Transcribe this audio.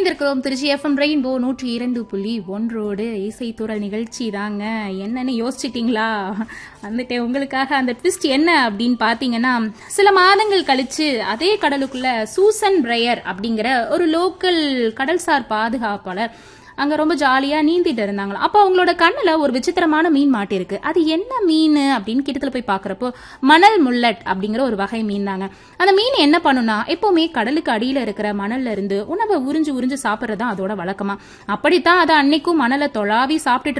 இணைந்திருக்கிறோம் Trichy FM rainbow நூற்றி இரண்டு புள்ளி ஒன்றோடு இசைத்துறல் நிகழ்ச்சி தாங்க என்னன்னு யோசிச்சிட்டீங்களா வந்துட்டு உங்களுக்காக அந்த ட்விஸ்ட் என்ன அப்படின்னு பாத்தீங்கன்னா சில மாதங்கள் கழிச்சு அதே கடலுக்குள்ள சூசன் பிரையர் அப்படிங்கிற ஒரு லோக்கல் கடல்சார் பாதுகாப்பாளர் அங்க ரொம்ப ஜாலியா நீந்திட்டு இருந்தாங்களாம் அப்ப அவங்களோட கண்ணுல ஒரு விசித்திரமான மீன் மாட்டிருக்கு அது என்ன மீன் அப்படின்னு கிட்டத்துல போய் பாக்குறப்போ மணல் முல்லட் அப்படிங்கிற ஒரு வகை மீன் தாங்க அந்த மீன் என்ன பண்ணுனா எப்பவுமே கடலுக்கு அடியில இருக்கிற மணல்ல இருந்து உணவை உறிஞ்சு உறிஞ்சு சாப்பிடுறதா அதோட வழக்கமா அப்படித்தான் அதை அன்னைக்கும் மணலை தொழாவி சாப்பிட்டுட்டு